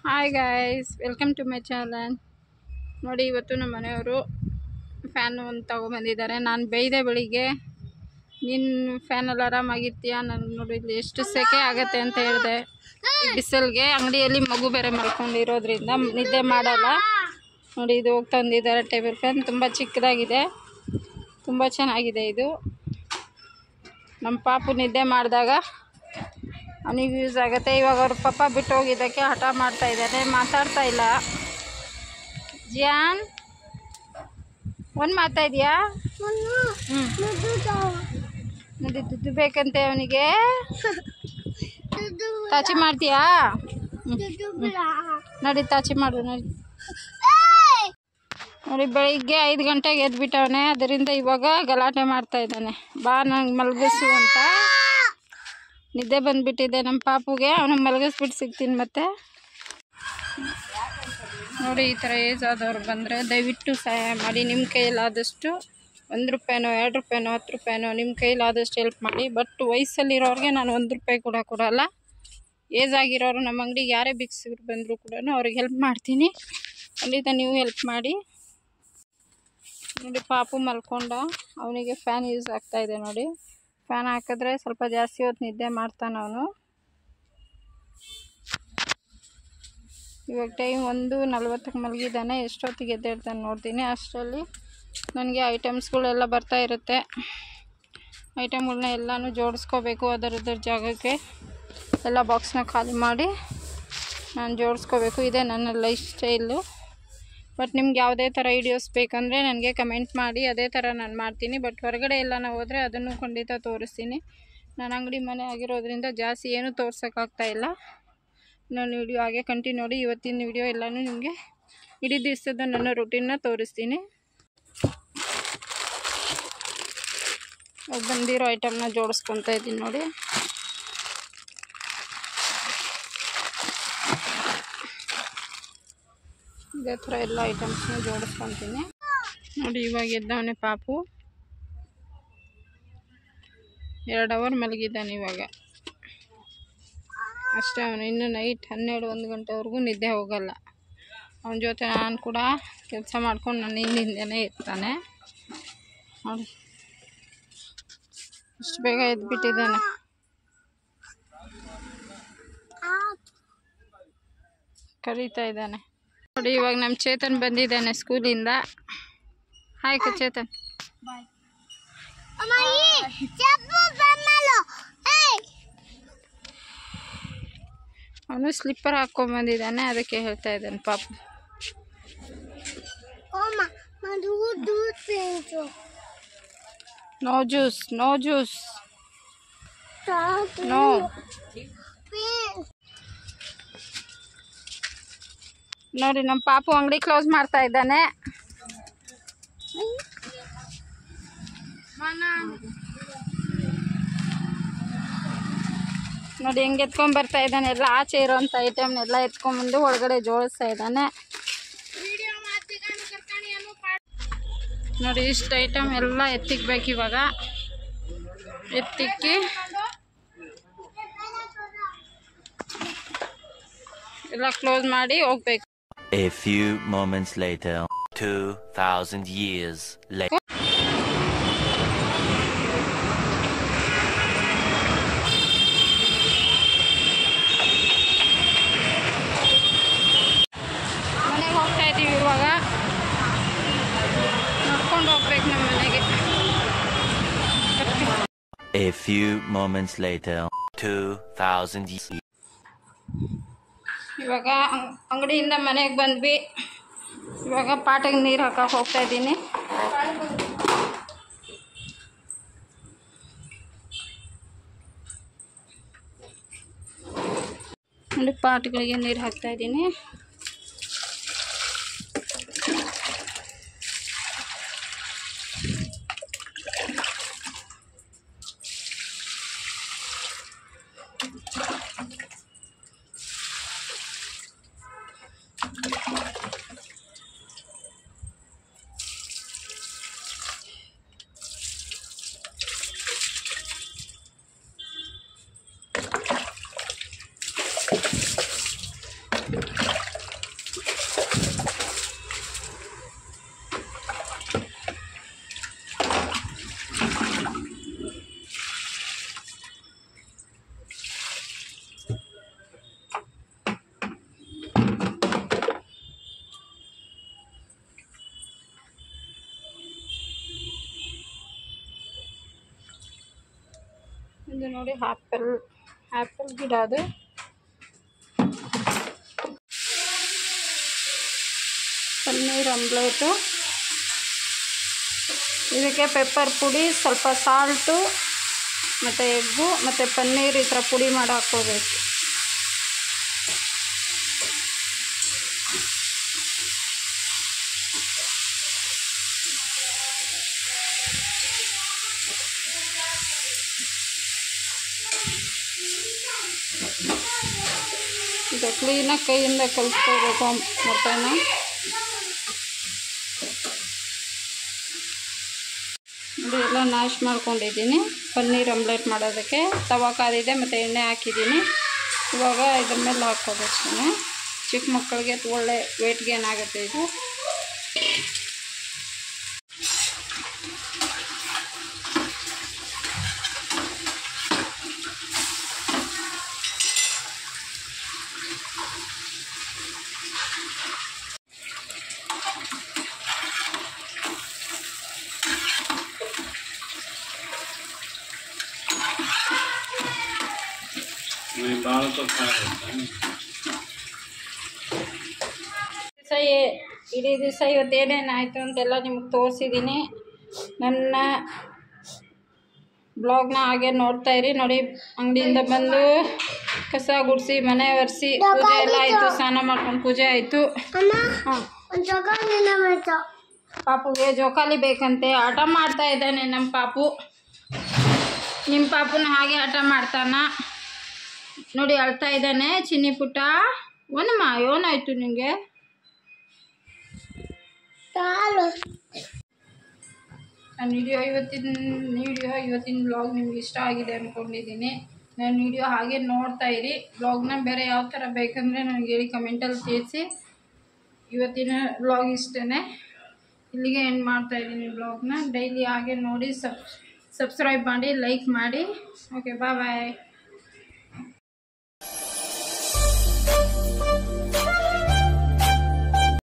Hi guys welcome to my channel ನೋಡಿ ಇವತ್ತು ನಮ್ಮ ಮನೆಯವರು ಫ್ಯಾನ್ ಒಂದು ತೊಗೊಂಬಂದಿದ್ದಾರೆ ನಾನು ಬೈದೆ ಬೆಳಿಗ್ಗೆ ನಿನ್ನ ಫ್ಯಾನಲ್ಲಿ ಆರಾಮಾಗಿರ್ತೀಯ ನಾನು ನೋಡಿ ಇಲ್ಲಿ ಎಷ್ಟು ಸೆಕೆ ಆಗತ್ತೆ ಅಂತ ಹೇಳಿದೆ ಬಿಸಿಲಿಗೆ ಅಂಗಡಿಯಲ್ಲಿ ಮಗು ಬೇರೆ ಮಲ್ಕೊಂಡಿರೋದ್ರಿಂದ ನಿದ್ದೆ ಮಾಡಲ್ಲ ನೋಡಿ ಇದು ಹೋಗಿ ತಂದಿದ್ದಾರೆ ಟೇಬಲ್ ಫ್ಯಾನ್ ತುಂಬ ಚಿಕ್ಕದಾಗಿದೆ ತುಂಬ ಚೆನ್ನಾಗಿದೆ ಇದು ನಮ್ಮ ಪಾಪು ನಿದ್ದೆ ಮಾಡಿದಾಗ ಅವನಿಗೆ ಯೂಸ್ ಆಗುತ್ತೆ ಇವಾಗ ಅವ್ರ ಪಪ್ಪ ಬಿಟ್ಟು ಹೋಗಿದ್ದಕ್ಕೆ ಹಠ ಮಾಡ್ತಾ ಇದ್ದಾನೆ ಮಾತಾಡ್ತಾ ಇಲ್ಲ ಜಿಯಾನ್ ಒಂದು ಮಾತಾ ಇದೆಯಾ ಹ್ಞೂ ನೋಡಿ ದುಡ್ಡು ಬೇಕಂತೆ ಅವನಿಗೆ ತಾಚಿ ಮಾಡ್ತೀಯಾ ಹ್ಞೂ ನೋಡಿ ತಾಚಿ ಮಾಡು ನೋಡಿ ನೋಡಿ ಬೆಳಿಗ್ಗೆ ಐದು ಗಂಟೆಗೆ ಎದ್ಬಿಟ್ಟವನೆ ಅದರಿಂದ ಇವಾಗ ಗಲಾಟೆ ಮಾಡ್ತಾ ಇದ್ದಾನೆ ಬಾ ನಂಗೆ ಮಲಗಿಸು ಅಂತ ನಿದ್ದೆ ಬಂದುಬಿಟ್ಟಿದೆ ನಮ್ಮ ಪಾಪುಗೆ ಅವನಿಗೆ ಮಲಗಿಸ್ಬಿಟ್ಟು ಸಿಗ್ತೀನಿ ಮತ್ತೆ ನೋಡಿ ಈ ಥರ ಏಜ್ ಆದವ್ರು ಬಂದರೆ ದಯವಿಟ್ಟು ಸಹಾಯ ಮಾಡಿ ನಿಮ್ಮ ಕೈಯಲ್ಲಾದಷ್ಟು ಒಂದು ರೂಪಾಯಿನೋ ಎರಡು ರೂಪಾಯಿನೋ ಹತ್ತು ರೂಪಾಯಿನೋ ನಿಮ್ಮ ಕೈಲಾದಷ್ಟು ಹೆಲ್ಪ್ ಮಾಡಿ ಬಟ್ ವಯಸ್ಸಲ್ಲಿರೋರಿಗೆ ನಾನು ಒಂದು ರೂಪಾಯಿ ಕೂಡ ಕೊಡಲ್ಲ ಏಜ್ ಆಗಿರೋರು ನಮ್ಮ ಅಂಗಡಿಗೆ ಯಾರೇ ಭಿಕ್ಷುಕರು ಬಂದರೂ ಕೂಡ ಅವ್ರಿಗೆ ಹೆಲ್ಪ್ ಮಾಡ್ತೀನಿ ಖಂಡಿತ ನೀವು ಹೆಲ್ಪ್ ಮಾಡಿ ನೋಡಿ ಪಾಪು ಮಲ್ಕೊಂಡ ಅವನಿಗೆ ಫ್ಯಾನ್ ಯೂಸ್ ಆಗ್ತಾ ಇದೆ ನೋಡಿ ಫ್ಯಾನ್ ಹಾಕಿದ್ರೆ ಸ್ವಲ್ಪ ಜಾಸ್ತಿ ಹೊತ್ತು ನಿದ್ದೆ ಮಾಡ್ತಾನೆ ಅವನು ಇವಾಗ ಟೈಮ್ ಒಂದು ನಲ್ವತ್ತಕ್ಕೆ ಮಲಗಿದ್ದಾನೆ ಎಷ್ಟೊತ್ತಿಗೆ ಎದ್ದೇಳ್ತಾನೆ ನೋಡ್ತೀನಿ ಅಷ್ಟರಲ್ಲಿ ನನಗೆ ಐಟಮ್ಸ್ಗಳೆಲ್ಲ ಬರ್ತಾ ಇರುತ್ತೆ ಐಟಮ್ಗಳನ್ನ ಎಲ್ಲನೂ ಜೋಡಿಸ್ಕೋಬೇಕು ಅದರದ್ರ ಜಾಗಕ್ಕೆ ಎಲ್ಲ ಬಾಕ್ಸ್ನ ಖಾಲಿ ಮಾಡಿ ನಾನು ಜೋಡಿಸ್ಕೋಬೇಕು ಇದೆ ನನ್ನ ಲೈಫ್ ಸ್ಟೈಲು ಬಟ್ ನಿಮ್ಗೆ ಯಾವುದೇ ಥರ ವೀಡಿಯೋಸ್ ಬೇಕಂದರೆ ನನಗೆ ಕಮೆಂಟ್ ಮಾಡಿ ಅದೇ ಥರ ನಾನು ಮಾಡ್ತೀನಿ ಬಟ್ ಹೊರಗಡೆ ಎಲ್ಲ ನಾವು ಹೋದರೆ ಅದನ್ನು ಖಂಡಿತ ತೋರಿಸ್ತೀನಿ ನಾನು ಅಂಗಡಿ ಮನೆ ಆಗಿರೋದ್ರಿಂದ ಜಾಸ್ತಿ ಏನೂ ತೋರ್ಸೋಕ್ಕಾಗ್ತಾ ಇಲ್ಲ ನಾನು ವಿಡಿಯೋ ಹಾಗೆ ಕಂಟಿನ್ಯೂ ನೋಡಿ ಇವತ್ತಿನ ವಿಡಿಯೋ ಎಲ್ಲನೂ ನಿಮಗೆ ಇಡೀ ದಿವಸದ ನನ್ನ ರುಟೀನ್ನ ತೋರಿಸ್ತೀನಿ ಇವಾಗ ಬಂದಿರೋ ಐಟಮ್ನ ಜೋಡಿಸ್ಕೊತಾ ಇದ್ದೀನಿ ನೋಡಿ ಇದೇ ಥರ ಎಲ್ಲ ಐಟಮ್ಸ್ನ ಜೋಡಿಸ್ಕೊತೀನಿ ನೋಡಿ ಇವಾಗ ಎದ್ದವನೇ ಪಾಪು ಎರಡು ಅವರ್ ಮಲಗಿದ್ದಾನೆ ಇವಾಗ ಅಷ್ಟೇ ಅವನು ಇನ್ನು ನೈಟ್ ಹನ್ನೆರಡು ಒಂದು ಗಂಟೆವರೆಗೂ ನಿದ್ದೆ ಹೋಗಲ್ಲ ಅವನ ಜೊತೆ ನಾನು ಕೂಡ ಕೆಲಸ ಮಾಡ್ಕೊಂಡು ನನ್ನ ಹಿಂದಿಂದನೇ ಇರ್ತಾನೆ ನೋಡಿ ಇಷ್ಟು ಬೇಗ ಎದ್ಬಿಟ್ಟಿದ್ದಾನೆ ಕರೀತಾ ಇದ್ದಾನೆ ನೋಡಿ ಇವಾಗ ನಮ್ಮ ಚೇತನ್ ಬಂದಿದ್ದಾನೆ ಸ್ಕೂಲಿಂದ ಹಾಯ್ ಕ ಚೇತನ್ ಅವನು ಸ್ಲಿಪ್ಪರ್ ಹಾಕ್ಕೊಂಬಂದಿದ್ದಾನೆ ಅದಕ್ಕೆ ಹೇಳ್ತಾ ಇದ್ದಾನೆ ಪಾಪ no juice no juice no ನೋಡಿ ನಮ್ಮ ಪಾಪು ಅಂಗಡಿ ಕ್ಲೋಸ್ ಮಾಡ್ತಾ ಇದ್ದಾನೆ ನೋಡಿ ಹೆಂಗೆ ಎತ್ಕೊಂಡ್ ಬರ್ತಾ ಇದ್ದಾನೆ ಎಲ್ಲ ಆಚೆ ಇರೋಂಥ ಐಟಮ್ನೆಲ್ಲ ಎತ್ಕೊಂಡ್ಬಂದು ಒಳಗಡೆ ಜೋಡಿಸ್ತಾ ಇದ್ದಾನೆ ನೋಡಿ ಇಷ್ಟು ಐಟಮ್ ಎಲ್ಲ ಎತ್ತಿಕ್ಬೇಕು ಇವಾಗ ಎತ್ತಿಕ್ಕಿ ಎಲ್ಲ ಕ್ಲೋಸ್ ಮಾಡಿ ಹೋಗ್ಬೇಕು A few moments later, 2,000 years later. ಮನೆಗೆ ಹೋಗ್ತಾ ಇದ್ದೀವಿ ಇವಾಗ ನಡ್ಕೊಂಡು ಹೋಗ್ಬೇಕು ನಮ್ಮ ಮನೆಗೆ A few moments later, 2,000 years. ಇವಾಗ ಅಂಗ್- ಅಂಗಡಿಯಿಂದ ಮನೆಗೆ ಬಂದ್ವಿ ಇವಾಗ ಪಾಟಿಗೆ ನೀರು ಹಾಕಕ್ಕೆ ಹೋಗ್ತಾ ಇದ್ದೀನಿ ನೋಡಿ ಪಾಟ್ಗಳಿಗೆ ನೀರು ಹಾಕ್ತಾ ಇದ್ದೀನಿ ಇದು ನೋಡಿ ಆ್ಯಪಲ್ ಆ್ಯಪಲ್ ಗಿಡ ಅದು ಪನ್ನೀರ್ ಆಮ್ಲೆಟು ಇದಕ್ಕೆ ಪೆಪ್ಪರ್ ಪುಡಿ ಸ್ವಲ್ಪ ಸಾಲ್ಟು ಮತ್ತು ಎಗ್ಗು ಮತ್ತು ಪನ್ನೀರ್ ಈ ಥರ ಪುಡಿ ಮಾಡಿ ಹಾಕ್ಕೋಬೇಕು ಇದು ಕ್ಲೀನಾಗಿ ಕೈಯಿಂದ ಕಲಿಸ್ಕೋಬೇಕು ಮೊಟ್ಟೆನ ಇದು ಎಲ್ಲ ನಾಶ್ ಮಾಡ್ಕೊಂಡಿದ್ದೀನಿ ಪನ್ನೀರ್ ಆಮ್ಲೆಟ್ ಮಾಡೋದಕ್ಕೆ ತವಾ ಕಾದಿದೆ ಮತ್ತು ಎಣ್ಣೆ ಹಾಕಿದ್ದೀನಿ ಇವಾಗ ಇದ್ರ ಮೇಲೆ ಹಾಕ್ಕೋಬೇಕು ಚಿಕ್ಕ ಮಕ್ಕಳಿಗೆ ಒಳ್ಳೆ ವೆಯ್ಟ್ ಗೇನ್ ಆಗುತ್ತೆ ಇದು ಭಾಳ ತಪ್ಪಾಗುತ್ತೆ ದಿವಸ ಇಡೀ ದಿವಸ ಇವತ್ತು ಏನೇನಾಯಿತು ಅಂತೆಲ್ಲ ನಿಮ್ಗೆ ತೋರಿಸಿದ್ದೀನಿ ನನ್ನ ಬ್ಲಾಗ್ನ ಹಾಗೆ ನೋಡ್ತಾ ಇರಿ ನೋಡಿ ಅಂಗಡಿಯಿಂದ ಬಂದು ಕಸ ಗುಡಿಸಿ ಮನೆ ಒರೆಸಿ ಪೂಜೆ ಎಲ್ಲ ಆಯಿತು ಸ್ನಾನ ಮಾಡ್ಕೊಂಡು ಪೂಜೆ ಆಯಿತು ಹಾಂ ಪಾಪುಗೆ ಜೋಕಾಲಿ ಬೇಕಂತೆ ಆಟ ಮಾಡ್ತಾ ಇದ್ದಾನೆ ನಮ್ಮ ಪಾಪು ನಿಮ್ಮ ಪಾಪುನ ಹಾಗೆ ಆಟ ಮಾಡ್ತಾನ ನೋಡಿ ಅಳ್ತಾ ಇದ್ದಾನೆ ಚಿನ್ನಿ ಪುಟ್ಟ ಒನಮ್ಮ ಏನಾಯ್ತು ನಿಮಗೆ ನನ್ನ ವಿಡಿಯೋ ಇವತ್ತಿನ ವಿಡಿಯೋ ಇವತ್ತಿನ ಬ್ಲಾಗ್ ನಿಮ್ಗೆ ಇಷ್ಟ ಆಗಿದೆ ಅಂದ್ಕೊಂಡಿದ್ದೀನಿ ನನ್ನ ವಿಡಿಯೋ ಹಾಗೆ ನೋಡ್ತಾ ಇರಿ ಬ್ಲಾಗ್ನ ಬೇರೆ ಯಾವ ಥರ ಬೇಕಂದರೆ ನನಗೆ ಹೇಳಿ ಕಮೆಂಟಲ್ಲಿ ತಿಳಿಸಿ ಇವತ್ತಿನ ಬ್ಲಾಗ್ ಇಷ್ಟೇ ಇಲ್ಲಿಗೆ ಎಂಡ್ ಮಾಡ್ತಾ ಇದ್ದೀನಿ ಬ್ಲಾಗ್ನ ಡೈಲಿ ಹಾಗೆ ನೋಡಿ ಸಬ್ ಸಬ್ಸ್ಕ್ರೈಬ್ ಮಾಡಿ ಲೈಕ್ ಮಾಡಿ ಓಕೆ ಬಾಯ್ ಬಾಯ್